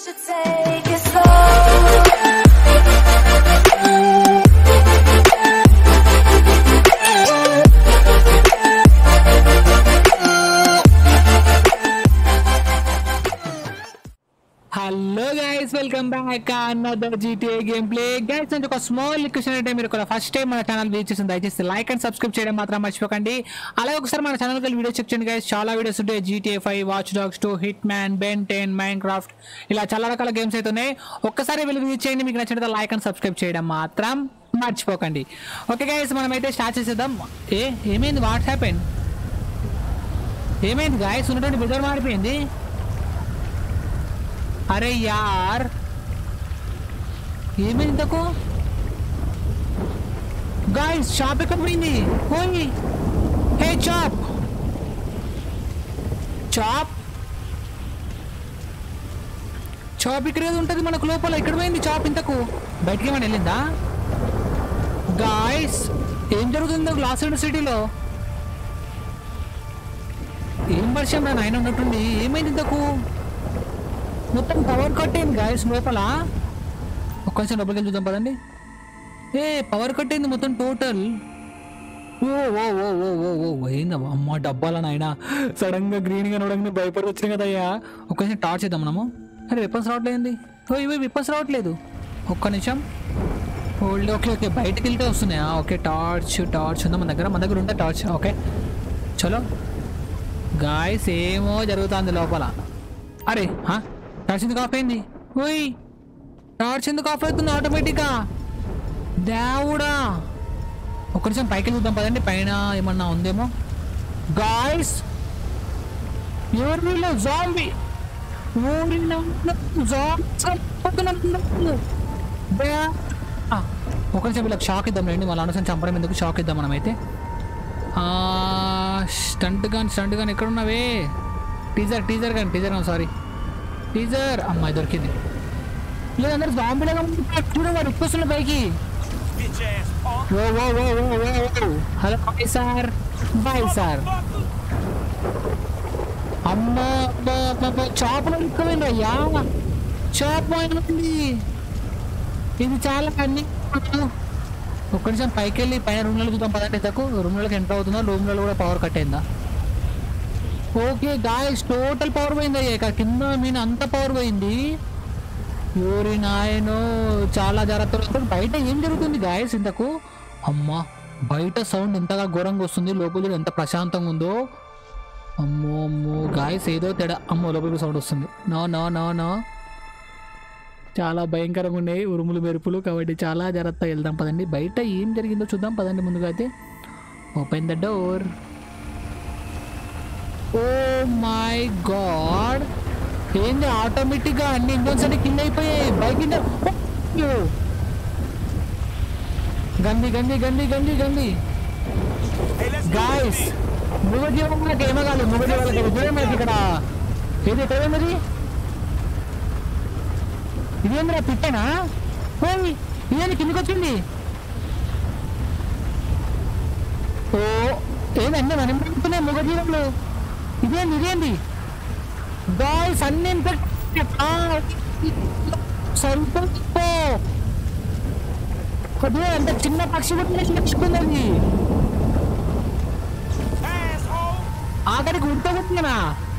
should take it slow. Hello guys welcome back another GTA game play guys అంటే ఒక small request అంటే మీరు కూడా ఫస్ట్ టైం మన ఛానల్ విజిట్ చేసిన దయచేసి లైక్ అండ్ సబ్స్క్రైబ్ చేయడం మాత్రం మర్చిపోకండి అలాగే ఒకసారి మన ఛానల్ కలిసి వీడియో చెక్ చేయండి గైస్ చాలా వీడియోస్ ఉంటాయి GTA five Watch Dogs two Hitman Ben Ten Minecraft ఇలా చాలా రకాల గేమ్స్ అయితే ఉన్నాయి ఒక్కసారి వెళ్ళి విజిట్ చేయండి మీకు నచ్చినట్టు లైక్ అండ్ సబ్స్క్రైబ్ చేయడం మాత్రం మర్చిపోకండి ఓకే గైస్ మనం అయితే స్టార్ట్ చేసేద్దాం ఏ ఏమైంది వాట్స్ హ్యాపెన్ ఏమైంది గాయస్ ఉన్నటువంటి బెదర్ మారిపోయింది అరే యార్ ఏమైంది ఇంతకు గాయస్ షాప్ ఎక్కడ పోయింది పోయి హే చాప్ చాప్ చాప్ ఇక్కడ ఏదో ఉంటుంది మనకు లోపల ఇక్కడ పోయింది చాప్ ఇంతకు బయటికి ఏమైనా వెళ్ళిందా గాయస్ ఏం జరుగుతుందో గ్లాస్ సిటీలో ఏం వర్షం రా నాయన ఉన్నట్టుండి ఏమైంది ఇంతకు మొత్తం పవర్ కట్ అయింది గాయస్ లోపల ఒక్క నిమిషం డబ్బులకి వెళ్ళి చూద్దాం పదండి ఏ పవర్ కట్ అయింది మొత్తం టోటల్ ఓ ఓ ఓ ఓ ఓ ఓ ఏందమ్మా అమ్మ డబ్బాల నాయన సడన్ గా గ్రీన్ గా నడగని భయపడి వచ్చింది కదయ్యా ఒక్క నిమిషం టార్చ్ చేద్దాం మనము అరే విప్పన్స్ రావట్లేదు ఓ ఇవి విప్పన్స్ రావట్లేదు ఒక్క నిమిషం హోల్డ్ ఓకే ఓకే బయటకు వెళ్తే వస్తున్నాయా ఓకే టార్చ్ టార్చ్ ఉందా మన దగ్గర మన దగ్గర ఉందా టార్చ్ ఓకే చలో గాయస్ ఏమో జరుగుతుంది లోపల అరే హా? టార్చ్ ఎందుకు ఆఫ్ అయింది ఓయ్ టార్చ్ ఎందుకు ఆఫ్ అవుతుంది ఆటోమేటిక్గా దేవుడా ఒక్క నిమిషం పైకి చూద్దాం పదండి పైన ఏమన్నా ఉందేమో గాయస్ ఎవరు వీళ్ళు జాంబీ ఒక నిమిషం వీళ్ళకి షాక్ ఇద్దాం రండి వాళ్ళ అనవసరం చంపడం ఎందుకు షాక్ ఇద్దాం మనమైతే స్టంట్ గాన్ స్టంట్ గాన్ ఎక్కడ ఉన్నావే taser taser gun taser gun sorry taser అమ్మాయి దొరికింది లేదు అందరు బాంబులాగా చూడండి వాడు ఎక్కువస్తున్న పైకి ఓ ఓ ఓ ఓ ఓ ఓ hello boy sir boy sir అమ్మ చాపలు ఎక్కువైంది అయ్యా చాప్ పోయింది ఇది చాలా అన్ని ఒక్క నిమిషం పైకి వెళ్ళి పైన రూమ్లలో చూద్దాం పదండి తక్కువ రూమ్లలోకి ఎంటర్ అవుతుందా రూమ్లలో కూడా పవర్ కట్ అయిందా ఓకే గాయస్ టోటల్ పవర్ పోయింది అయ్యా ఇక్కడ కింద మీన అంత పవర్ పోయింది యోరి నాయనో చాలా జాగ్రత్తలు బయట ఏం జరుగుతుంది గాయస్ ఇంతకు అమ్మా బయట సౌండ్ ఎంతగా ఘోరంగా వస్తుంది లోపల చూడు ఎంత ప్రశాంతంగా ఉందో అమ్మో అమ్మో గాయస్ ఏదో తేడా అమ్మో లోపలికి సౌండ్ వస్తుంది నో నో నో నో చాలా భయంకరంగా ఉన్నాయి ఉరుములు మెరుపులు కాబట్టి చాలా జాగ్రత్తగా వెళ్దాం పదండి బయట ఏం జరిగిందో చూద్దాం పదండి ముందుగా అయితే open the door oh my God ఏంది ఆటోమేటిక్ గా అన్ని ఇంజన్స్ అన్ని కింద అయిపోయాయి బైక్ ఇంజన్ గంది గంది గంది గంది గంది గాయస్ మృగ జీవాలకు ఏమో కాదు మృగ జీవాలకి చూడండి మనకి ఇక్కడ ఏది ఎక్కడ మరి ఇదేంద్రా పిట్టనా ఓయ్ ఇదేంది కిందకి వచ్చింది ఓ ఏందండి మనం పెడుతున్నాయి మగ జీవంలో ఇదేంది ఇదేంది బాయ్స్ అన్ని సరిపో కొద్దిగా అంత చిన్న పక్షి కూడా నచ్చుకుంది అది ఆఖరికి ఉడతగొట్టినా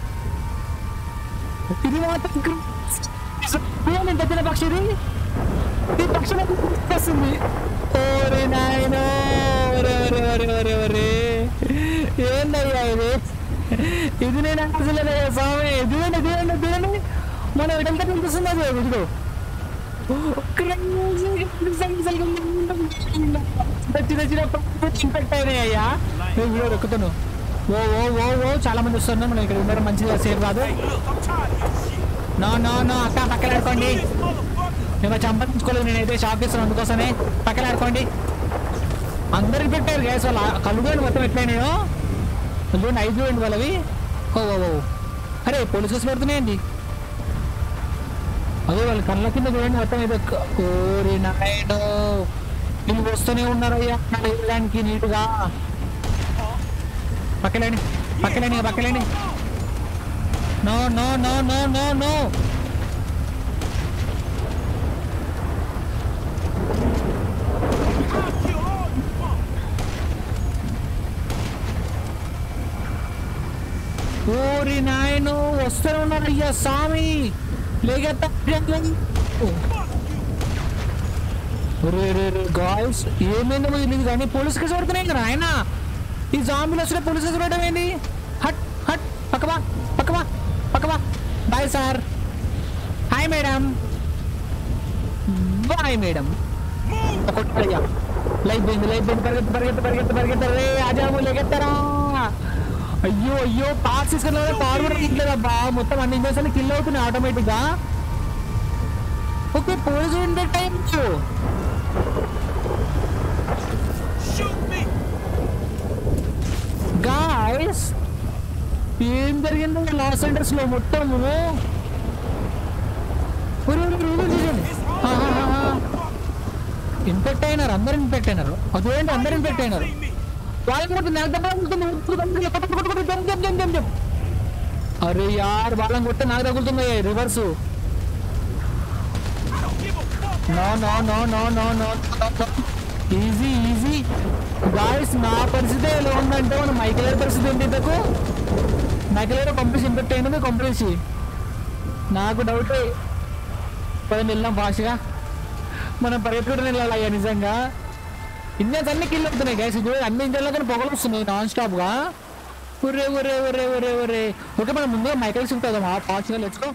ఇది మాత్రం ఏంది ఇంత చిన్న పక్షి ఇది ఈ పక్షి నాకు వస్తుంది ఓరే నాయనో ఒరే ఒరే ఒరే ఒరే ఒరే ఏందయ్యా ఇది ఇది నేను అసలేదయ్యా స్వామి దిగండి దిగండి దిగండి మనం ఎడంతా కనిపిస్తుంది అది ఇదిగో చిన్న చిన్న ఇన్ఫెక్ట్ అయినాయి అయ్యా నేను వీడియో దొక్కుతాను ఓ ఓ ఓ ఓ చాలా మంది వస్తున్నారు మనం ఇక్కడ ఉండడం మంచిగా సేఫ్ కాదు నో నో నో అక్క పక్కన ఆడుకోండి మేము చంపించుకోలేదు నేనైతే షాప్ ఇస్తున్నాను అందుకోసమే పక్కన ఆడుకోండి అందరికి పెట్టారు గ్యాస్ వాళ్ళ కళ్ళు కూడా మొత్తం ఎట్లయినాయో చూడండి ఐదు చూడండి వాళ్ళవి ఓ ఓ ఓ అరే పోలీస్ కేసు పెడుతున్నాయండి అదే వాళ్ళ కళ్ళ కింద చూడండి మొత్తం ఏదో క- ఓరి నాయుడు వీళ్ళు వస్తూనే ఉన్నారు అయ్యా వెళ్ళడానికి నీటుగా పక్కలేండి పక్కలేండి పక్కలేండి no no no no no no నాయన వస్తూనే ఉన్నారు అయ్యా స్వామి లేకెత్తా రే రే రే గాయస్ ఏమైందో తెలియదు కానీ పోలీస్ కేసు పడుతున్నాయి కదా ఆయన ఈ జాంబీలు వస్తే పోలీస్ కేసు పడడం ఏంది హట్ హట్ పక్కవా పక్కవా పక్కవా bye sir hi madam bye madam కొట్టయ్యా లైఫ్ పోయింది లైఫ్ పోయింది పరిగెత్తి పరిగెత్తి పరిగెత్తి పరిగెత్తి రే ఆజాము లెగెత్తరా అయ్యో అయ్యో పార్స్ తీసుకున్నా కార్ కూడా తీయట్లేదబ్బా మొత్తం అన్ని ఇంజన్స్ కిల్ అవుతున్నాయి ఆటోమేటిక్ గా ఓకే పోలీసు ఉండే టైం గాయస్ ఏం జరిగిందో లాస్ సెంటర్స్ లో మొత్తము ఇన్ఫెక్ట్ అయినారు అందరు ఇన్ఫెక్ట్ అయినారు అదేంటి అందరు ఇన్ఫెక్ట్ అయినారు వాళ్ళని కొట్టి నాకు దెబ్బ తగులుతుంది. కొట్టు, కొట్టు, కొట్టు, jump, jump, jump, jump, jump. అరే యార్ వాళ్ళని కొట్టే నాకు తగులుతుంది reverse no no no no no no easy easy guys నా పరిస్థితి ఎలా ఉందంటే మన మైకిలేర్ పరిస్థితి ఏంటి ఇంతకు మైకిలేర్ పంపించి ఇంపెక్ట్ అయినది పంపించి నాకు డౌట్ పదండి వెళ్దాం ఫాస్ట్గా మనం పరిగెత్తుకుంటూ వెళ్ళాలి అయ్యా నిజంగా ఇంజన్స్ అన్ని కిల్ అవుతున్నాయి గైస్ ఇది అన్ని ఇంజన్లో కానీ పొగలు వస్తున్నాయి నాన్ స్టాప్ గా ఒరే ఒరే ఒరే ఒరే ఒరే ఓకే మనం ముందుగా మైకల్ షిఫ్ట్ అవుదాం ఆ ఫాస్ట్గా లెచ్చుకో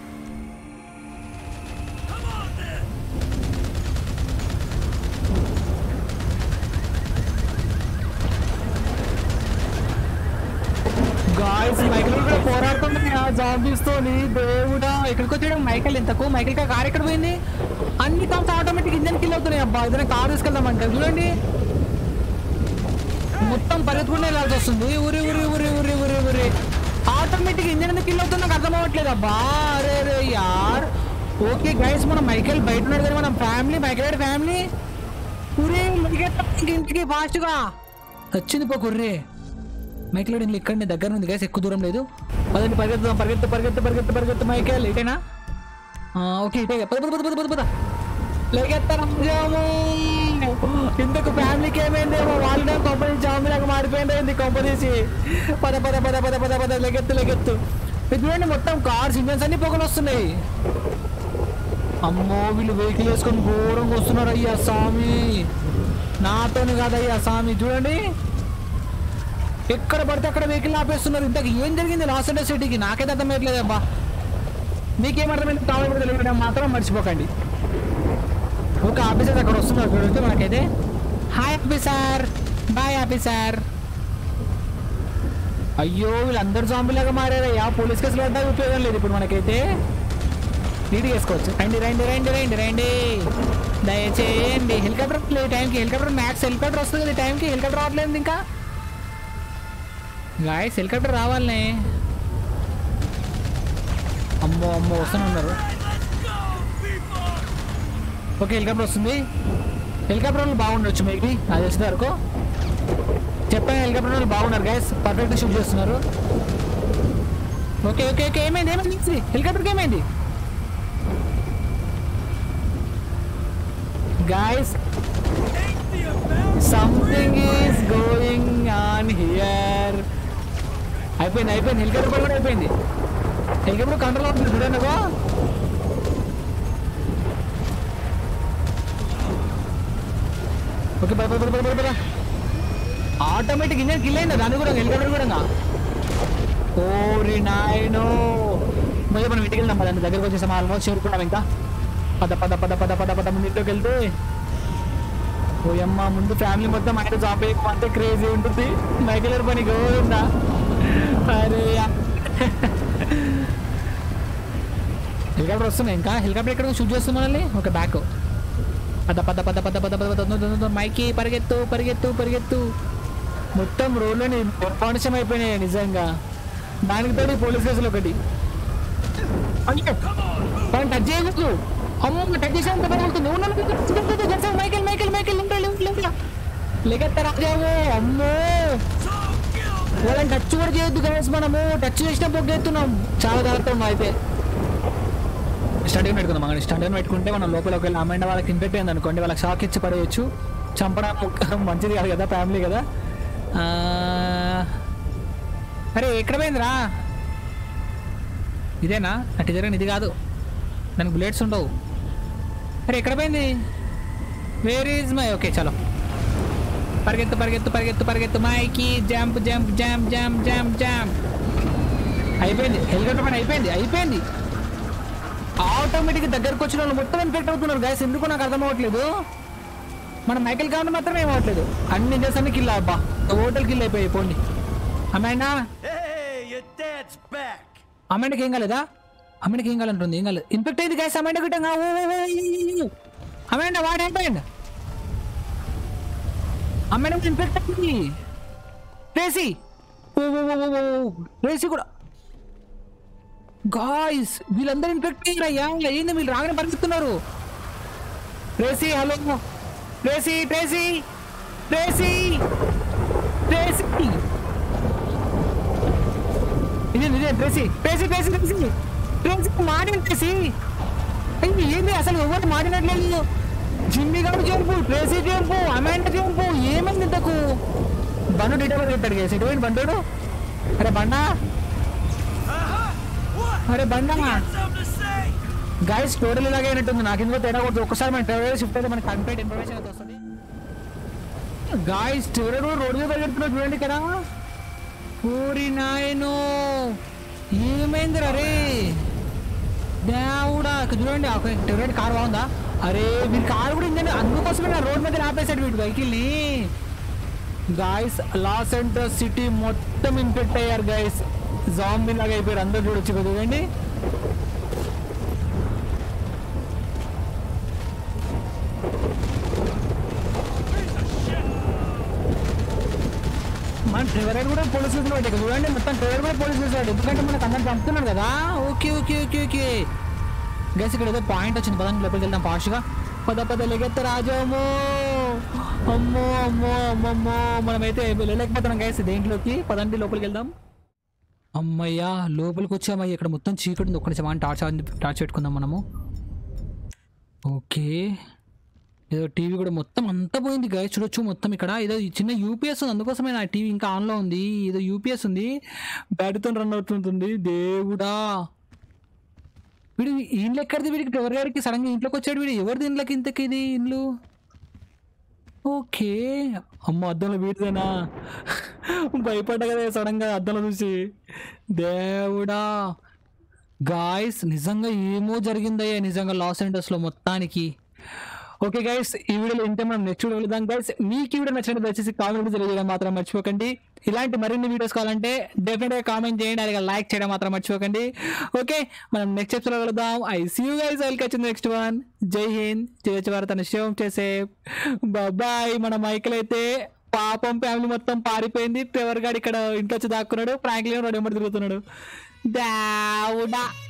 గాయస్ మైకిల్ కూడా పోరాడుతుంది ఆ జాంబీస్ తోని దేవుడా ఎక్కడికి వచ్చాడు మైకిల్ ఎంతకు మైకిల్ కా కార్ ఎక్కడ పోయింది అన్ని కార్స్ ఆటోమేటిక్ ఇంజన్ కిల్ అవుతున్నాయి అబ్బా ఏదైనా కార్ తీసుకెళ్దామంటే చూడండి మొత్తం పరిగెత్తుకుంటే వెళ్ళాల్సి వస్తుంది ఊరి ఊరి ఊరి ఊరి ఊరి ఊరి ఆటోమేటిక్ ఇంజన్ ఎందుకు కిల్ అవుతుంది నాకు అర్థం అవ్వట్లేదు అబ్బా అరే రే యార్ ఓకే గైస్ మనం మైకేల్ బయట ఉన్నాడు కదా మనం ఫ్యామిలీ మైకేల్ ఫ్యామిలీ ఊరే ఇంటికి ఫాస్ట్గా వచ్చింది పో కుర్రే మైకేల్ ఇల్లు ఇక్కడ దగ్గర ఉంది గైస్ ఎక్కువ దూరం లేదు పదండి పరిగెత్తుదాం పరిగెత్తు పరిగెత్తు పరిగెత్తు పరిగెత్తు మైకేల్ ఇటేనా ఆ, ఓకే ఇటే పద పద పద పద పద పద లెగెత్తరాము ఇందుకు ఫ్యామిలీకి ఏమైందేమో వాళ్ళ కంపెనీ జాములాగా మారిపోయింది కంపెనీసి పద పద పద పద పద పద లెగెత్తు లెగెత్తు ఇది చూడండి మొత్తం కార్స్ ఇంజన్స్ అన్ని పొగలు వస్తున్నాయి అమ్మో వీళ్ళు వెహికల్ వేసుకొని ఘోరంగా వస్తున్నారు అయ్యా స్వామి నాతోని కాదయ్యా స్వామి చూడండి ఎక్కడ పడితే అక్కడ వెహికల్ ఆపేస్తున్నారు ఇంతకు ఏం జరిగింది లాస్ ఏంజల్స్ సిటీకి నాకైతే అర్థమయ్యట్లేదు అబ్బా మీకేం అర్థమైంది కావాలి తెలియడం మాత్రం మర్చిపోకండి ఒక ఆఫీసర్ అక్కడ వస్తున్నారు అక్కడ వస్తే మనకైతే హాయ్ ఆఫీసర్ బాయ్ ఆఫీసర్ అయ్యో వీళ్ళందరూ జాంబులాగా మారారయ్యా పోలీస్ కేసులు పడ్డా ఉపయోగం లేదు ఇప్పుడు మనకైతే నీట్ చేసుకోవచ్చు రండి రండి రండి రండి రండి దయచేయండి హెలికాప్టర్ లేదు ఈ టైంకి హెలికాప్టర్ మ్యాక్స్ హెలికాప్టర్ వస్తుంది కదా ఈ టైంకి హెలికాప్టర్ రావట్లేదు ఇంకా గాయస్ హెలికాప్టర్ రావాలనే అమ్మో అమ్మో వస్తూనే ఉన్నారు ఓకే హెలికాప్టర్ వస్తుంది హెలికాప్టర్ వాళ్ళు బాగుండొచ్చు మేబీ అది వచ్చిన వరకు చెప్పాను హెలికాప్టర్ వాళ్ళు బాగున్నారు గైస్ పర్ఫెక్ట్ షూట్ చేస్తున్నారు ఓకే ఓకే ఓకే ఏమైంది ఏమైంది హెలికాప్టర్కి ఏమైంది guys something is going on here అయిపోయింది అయిపోయింది హెలికాప్టర్ కూడా అయిపోయింది హెలికాప్టర్ కంట్రోల్ అవుతుంది చూడండి ఓకే పద పద పద పద పద ఆటోమేటిక్ ఇంజన్ కిల్ అయిందా దాన్ని కూడా హెలికాప్టర్ కూడా ఓరి నాయనో మరి మనం ఇంటికి వెళ్దాం పదండి దగ్గరకు వచ్చేసాం ఆల్మోస్ట్ చేరుకున్నాం ఇంకా పద పద పద పద పద పద ముందు ఇంట్లోకి వెళ్తే ఓయమ్మ ముందు ఫ్యామిలీ మొత్తం ఆయన జాబ్ అంతే క్రేజీ ఉంటుంది మైకిలర్ పని గోవిందా అరే హెలికాప్టర్ వస్తున్నాయి ఇంకా హెలికాప్టర్ ఎక్కడ షూట్ చేస్తుంది మనల్ని ఒక బ్యాక్ పద పద పద పద పద పద పద తొందర తొందర తొందర మైకి పరిగెత్తు పరిగెత్తు పరిగెత్తు మొత్తం రోడ్లని నిర్మానుష్యం అయిపోయినాయి నిజంగా దానికి తోడు ఈ పోలీస్ కేసులు ఒకటి అయ్యో మనం టచ్ చేయకూడదు అమ్మ టచ్ చేసాను పడుతుంది మైకిల్ మైకిల్ మైకిల్ లెగెత్తారా అమ్మో వాళ్ళని టచ్ కూడా చేయొద్దు గైస్ మనము టచ్ చేసినా పొగ్గెత్తున్నాం చాలా జాగ్రత్త ఉన్నాం అయితే స్టడీ పెట్టుకుందాం మనం స్టడీ పెట్టుకుంటే మనం లోపల ఒకవేళ అమ్మాయి వాళ్ళకి ఇన్ఫెక్ట్ అయింది అనుకోండి వాళ్ళకి షాక్ ఇచ్చి పడేయచ్చు చంపడం మంచిది కాదు కదా ఫ్యామిలీ కదా ఆ, అరే ఎక్కడ పోయిందిరా ఇదేనా అటు జరిగిన ఇది కాదు దానికి బుల్లెట్స్ ఉండవు అరే ఎక్కడ పోయింది వేర్ ఈజ్ మై ఓకే చలో పరిగెత్తు పరిగెత్తు పరిగెత్తు పరిగెత్తు మైకి jump jump jump jump jump jump అయిపోయింది హెలికాప్టర్ పని అయిపోయింది అయిపోయింది ఆటోమేటిక్ దగ్గరకు వచ్చిన వాళ్ళు మొత్తం ఇన్ఫెక్ట్ అవుతున్నారు గైస్ ఎందుకు నాకు అర్థం అవ్వట్లేదు మన మైకిల్ కావాలి మాత్రమే ఏం అవ్వట్లేదు అన్ని చేసాన్ని కిల్ అబ్బా హోటల్ కిల్ అయిపోయి పోండి అమ్మాయినా Hey, your dad's back. అమ్మాయికి ఏం కాలేదా అమ్మాయికి ఏం కాలంటుంది ఏం కాలేదు ఇన్ఫెక్ట్ అయింది గైస్ అమ్మాయి గిట్టంగా అమ్మాయి వాడు అయిపోయింది అమ్మాయి ఇన్ఫెక్ట్ అయింది రేసి ఓ ఓ ఓ ఓ ఓ రేసి కూడా గాయస్ వీళ్ళందరూ ఇన్ఫెక్ట్ అయ్యారయ్యా ఏంది వీళ్ళు రాగానే పరిగెత్తున్నారు రేసి హలో రేసి ట్రేసి ట్రేసి ట్రేసి ఇదే ఇదే ట్రేసి ట్రేసి ట్రేసి ట్రేసి ట్రేసి మాడిన ట్రేసి అయ్యి ఏంది అసలు ఎవరు మాడినట్లేదు జిమ్మి గారు చేర్పు ట్రేసి చేర్పు అమాండ చేర్పు ఏమైంది ఇంతకు బండు డీటెయిల్ పెట్టాడు కేసు ఎటువంటి బండోడు అరే బండా What? అరే బండా Something to say? Guys total ఇలాగే అయినట్టుంది నాకు ఇందులో తేడా కొడుతుంది ఒక్కసారి మన ట్రావెల్ షిఫ్ట్ అయితే మనకి కంప్లీట్ ఇన్ఫర్మేషన్ అయితే వస్తుంది గాయస్ చివరి కూడా రోడ్డు మీద పరిగెడుతున్నారు చూడండి ఇక్కడ ఊరి నాయను ఏమైంది రే దేవుడా ఇక్కడ చూడండి ఒక టెవరెంట్ కార్ బాగుందా అరే వీడి కార్ కూడా ఇంజన్ అందుకోసమే నా రోడ్ మీద ఆపేసాడు వీడి వెహికల్ని గాయస్ లాస్ ఏంజలస్ సిటీ మొత్తం ఇన్ఫెక్ట్ అయ్యారు గాయస్ జాంబీ లాగా అయిపోయారు అందరు చూడొచ్చు కదా చూడండి మన డ్రైవర్ కూడా పోలీస్ కేసులు పెట్టాడు చూడండి మొత్తం డ్రైవర్ కూడా పోలీస్ కేసు ఎందుకంటే మనకు అందరం చంపుతున్నాడు కదా okay okay okay okay guys ఇక్కడ ఏదో పాయింట్ వచ్చింది పదండి లోపలికి వెళ్దాం ఫాస్ట్గా పద పద లెగెత్త రాజాము అమ్మో అమ్మో అమ్మమ్మో మనమైతే వెళ్ళలేకపోతున్నాం గైస్ దేంట్లోకి పదండి లోపలికి వెళ్దాం అమ్మయ్యా లోపలికి వచ్చామయ్య ఇక్కడ మొత్తం చీకటి ఉంది ఒక్క నిమిషం అని టార్చ్ ఆన్- టార్చ్ పెట్టుకుందాం మనము ఓకే ఏదో టీవీ కూడా మొత్తం అంతా పోయింది గాయ చూడొచ్చు మొత్తం ఇక్కడ ఏదో ఈ చిన్న యూపీఎస్ ఉంది అందుకోసమే నా టీవీ ఇంకా ఆన్లో ఉంది ఏదో యూపీఎస్ ఉంది బ్యాటరీతో రన్ అవుతుంటుంది దేవుడా వీడు ఇంట్లో ఎక్కడిది వీడికి ఎవరి గారికి సడన్గా ఇంట్లోకి వచ్చాడు వీడు ఎవరిది ఇంట్లోకి ఇంతకి ఇది ఇల్లు ఓకే అమ్మ అద్దంలో వీడిదేనా భయపడ్డా కదా సడన్గా అద్దంలో చూసి దేవుడా గాయస్ నిజంగా ఏమో జరిగిందయ్యా నిజంగా లాస్ ఏంజల్స్లో మొత్తానికి ఓకే గైస్ ఈ వీడియోలో ఇంటే మనం నెక్స్ట్ వీడియో వెళ్దాం గైస్ మీకు ఈ వీడియో నచ్చినట్టు దయచేసి కామెంట్ తెలియజేయడం మాత్రం మర్చిపోకండి ఇలాంటి మరిన్ని వీడియోస్ కావాలంటే డెఫినెట్గా కామెంట్ చేయండి అలాగే లైక్ చేయడం మాత్రం మర్చిపోకండి ఓకే మనం నెక్స్ట్ ఎపిసోడ్ వెళ్దాం I see you guys I'll catch next one Jai Hind జయ భారత్ శివం చేసే బాయ్ మన మైకిల్ అయితే పాపం ఫ్యామిలీ మొత్తం పారిపోయింది ట్రెవర్ గాడు ఇక్కడ ఇంట్లో వచ్చి దాక్కున్నాడు ఫ్రాంక్లీ రోడ్ ఎంబడి తిరుగుతున్నాడు దావుడా